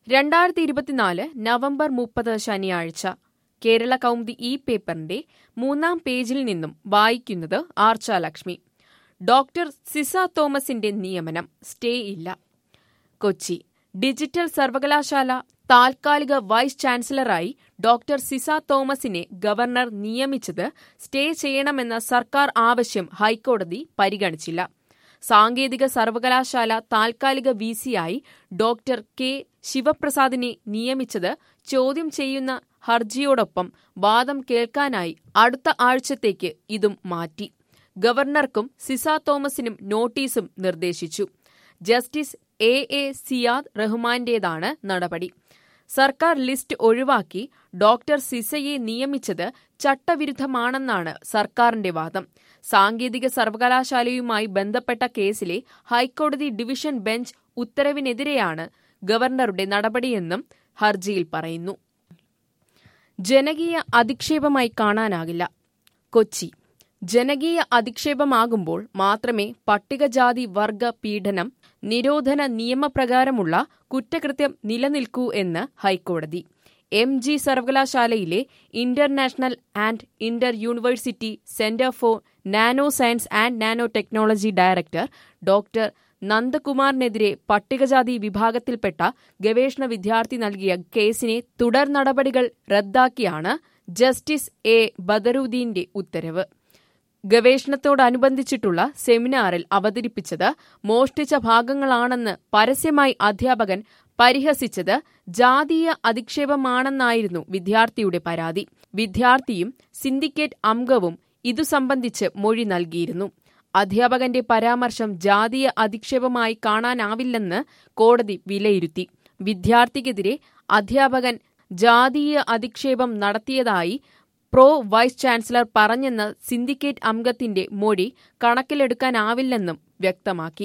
രണ്ടായിരത്തി ഇരുപത്തിനാല് നവംബർ മുപ്പത് ശനിയാഴ്ച കേരള കൗമുദി ഈ പേപ്പറിന്റെ മൂന്നാം പേജിൽ നിന്നും വായിക്കുന്നത് ആർച്ച ലക്ഷ്മി ഡോക്ടർ സിസ തോമസിന്റെ നിയമനം സ്റ്റേ ഇല്ല കൊച്ചി ഡിജിറ്റൽ സർവകലാശാല താൽക്കാലിക വൈസ് ചാൻസലറായി ഡോക്ടർ സിസ തോമസിനെ ഗവർണർ നിയമിച്ചത് സ്റ്റേ ചെയ്യണമെന്ന സർക്കാർ ആവശ്യം ഹൈക്കോടതി പരിഗണിച്ചില്ല സാങ്കേതിക സർവകലാശാല താൽക്കാലിക വിസിയായി ഡോക്ടർ കെ ശിവപ്രസാദിനെ നിയമിച്ചത് ചോദ്യം ചെയ്യുന്ന ഹർജിയോടൊപ്പം വാദം കേൾക്കാനായി അടുത്ത ആഴ്ചത്തേക്ക് ഇതും മാറ്റി ഗവർണർക്കും സിസ തോമസിനും നോട്ടീസും നിർദ്ദേശിച്ചു ജസ്റ്റിസ് എ എ സിയാദ് റഹ്മാന്റേതാണ് നടപടി സർക്കാർ ലിസ്റ്റ് ഒഴിവാക്കി ഡോക്ടർ സിസയെ നിയമിച്ചത് ചട്ടവിരുദ്ധമാണെന്നാണ് സർക്കാരിന്റെ വാദം സാങ്കേതിക സർവകലാശാലയുമായി ബന്ധപ്പെട്ട കേസിലെ ഹൈക്കോടതി ഡിവിഷൻ ബെഞ്ച് ഉത്തരവിനെതിരെയാണ് ഗവർണറുടെ നടപടിയെന്നും ഹർജിയിൽ പറയുന്നു ജനകീയ അധിക്ഷേപമായി കാണാനാകില്ല കൊച്ചി ജനകീയ അധിക്ഷേപമാകുമ്പോൾ മാത്രമേ പട്ടികജാതി വർഗ പീഡനം നിരോധന നിയമപ്രകാരമുള്ള കുറ്റകൃത്യം നിലനിൽക്കൂ എന്ന് ഹൈക്കോടതി എം ജി സർവകലാശാലയിലെ international and inter university centre for nano science and nano technology director doctor നന്ദകുമാറിനെതിരെ പട്ടികജാതി വിഭാഗത്തിൽപ്പെട്ട ഗവേഷണ വിദ്യാർത്ഥി നൽകിയ കേസിനെ തുടർ നടപടികൾ റദ്ദാക്കിയാണ് ജസ്റ്റിസ് എ ബദറുദ്ദീന്റെ ഉത്തരവ് ഗവേഷണത്തോടനുബന്ധിച്ചിട്ടുള്ള സെമിനാറിൽ അവതരിപ്പിച്ചത് മോഷ്ടിച്ച ഭാഗങ്ങളാണെന്ന് പരസ്യമായി അധ്യാപകൻ പരിഹസിച്ചത് ജാതീയ അധിക്ഷേപമാണെന്നായിരുന്നു വിദ്യാർത്ഥിയുടെ പരാതി വിദ്യാർത്ഥിയും സിൻഡിക്കേറ്റ് അംഗവും ഇതു സംബന്ധിച്ച് മൊഴി നൽകിയിരുന്നു അധ്യാപകന്റെ പരാമർശം ജാതീയ അധിക്ഷേപമായി കാണാനാവില്ലെന്ന് കോടതി വിലയിരുത്തി വിദ്യാർത്ഥിക്കെതിരെ അധ്യാപകൻ ജാതീയ അധിക്ഷേപം നടത്തിയതായി പ്രോ വൈസ് ചാൻസലർ പറഞ്ഞെന്ന സിൻഡിക്കേറ്റ് അംഗത്തിന്റെ മൊഴി കണക്കിലെടുക്കാനാവില്ലെന്നും വ്യക്തമാക്കി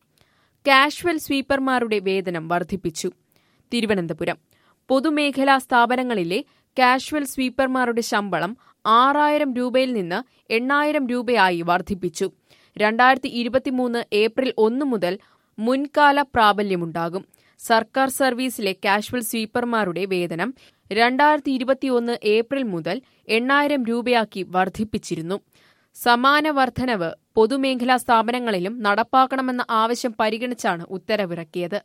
കാഷ്വൽ സ്വീപ്പർമാരുടെ വേതനം വർദ്ധിപ്പിച്ചു തിരുവനന്തപുരം പൊതുമേഖലാ സ്ഥാപനങ്ങളിലെ കാഷ്വൽ സ്വീപ്പർമാരുടെ ശമ്പളം ആറായിരം രൂപയിൽ നിന്ന് എണ്ണായിരം രൂപയായി വർദ്ധിപ്പിച്ചു രണ്ടായിരത്തി ഇരുപത്തിമൂന്ന് ഏപ്രിൽ ഒന്ന് മുതൽ മുൻകാല പ്രാബല്യമുണ്ടാകും സർക്കാർ സർവീസിലെ കാഷ്വൽ സ്വീപ്പർമാരുടെ വേതനം രണ്ടായിരത്തി ഇരുപത്തിയൊന്ന് ഏപ്രിൽ മുതൽ എണ്ണായിരം രൂപയാക്കി വർദ്ധിപ്പിച്ചിരുന്നു സമാന വർധനവ് പൊതുമേഖലാ സ്ഥാപനങ്ങളിലും നടപ്പാക്കണമെന്ന ആവശ്യം പരിഗണിച്ചാണ് ഉത്തരവിറക്കിയത്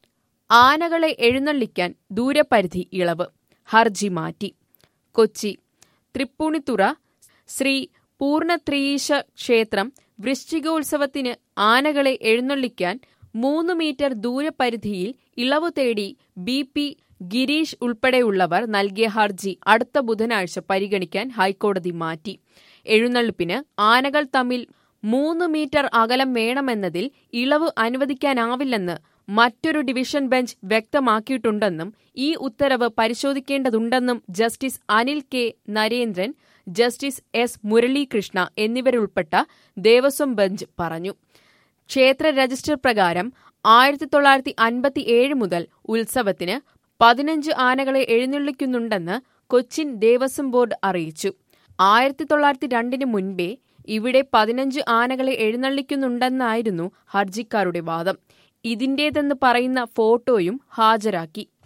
ആനകളെ എഴുന്നള്ളിക്കാൻ ദൂരപരിധി ഇളവ് ഹർജി മാറ്റി കൊച്ചി തൃപ്പൂണിത്തുറ ശ്രീ പൂർണത്രീശ ക്ഷേത്രം വൃശ്ചികോത്സവത്തിന് ആനകളെ എഴുന്നള്ളിക്കാൻ മൂന്ന് മീറ്റർ ദൂരപരിധിയിൽ ഇളവ് തേടി ബി പി ഗിരീഷ് ഉൾപ്പെടെയുള്ളവർ നൽകിയ ഹർജി അടുത്ത ബുധനാഴ്ച പരിഗണിക്കാൻ ഹൈക്കോടതി മാറ്റി എഴുന്നള്ളിപ്പിന് ആനകൾ തമ്മിൽ മൂന്ന് മീറ്റർ അകലം വേണമെന്നതിൽ ഇളവ് അനുവദിക്കാനാവില്ലെന്ന് മറ്റൊരു ഡിവിഷൻ ബെഞ്ച് വ്യക്തമാക്കിയിട്ടുണ്ടെന്നും ഈ ഉത്തരവ് പരിശോധിക്കേണ്ടതുണ്ടെന്നും justice Anil K Narendran justice S Muralikrishna എന്നിവരുൾപ്പെട്ട ദേവസ്വം ബെഞ്ച് പറഞ്ഞു ക്ഷേത്ര രജിസ്റ്റർ പ്രകാരം ആയിരത്തി തൊള്ളായിരത്തി അൻപത്തിയേഴ് മുതൽ ഉത്സവത്തിന് പതിനഞ്ച് ആനകളെ എഴുന്നള്ളിക്കുന്നുണ്ടെന്ന് കൊച്ചിൻ ദേവസ്വം ബോർഡ് അറിയിച്ചു ആയിരത്തി തൊള്ളായിരത്തി രണ്ടിന് മുൻപേ ഇവിടെ പതിനഞ്ച് ആനകളെ എഴുന്നള്ളിക്കുന്നുണ്ടെന്നായിരുന്നു ഹർജിക്കാരുടെ വാദം ഇതിന്റേതെന്ന് പറയുന്ന ഫോട്ടോയും ഹാജരാക്കി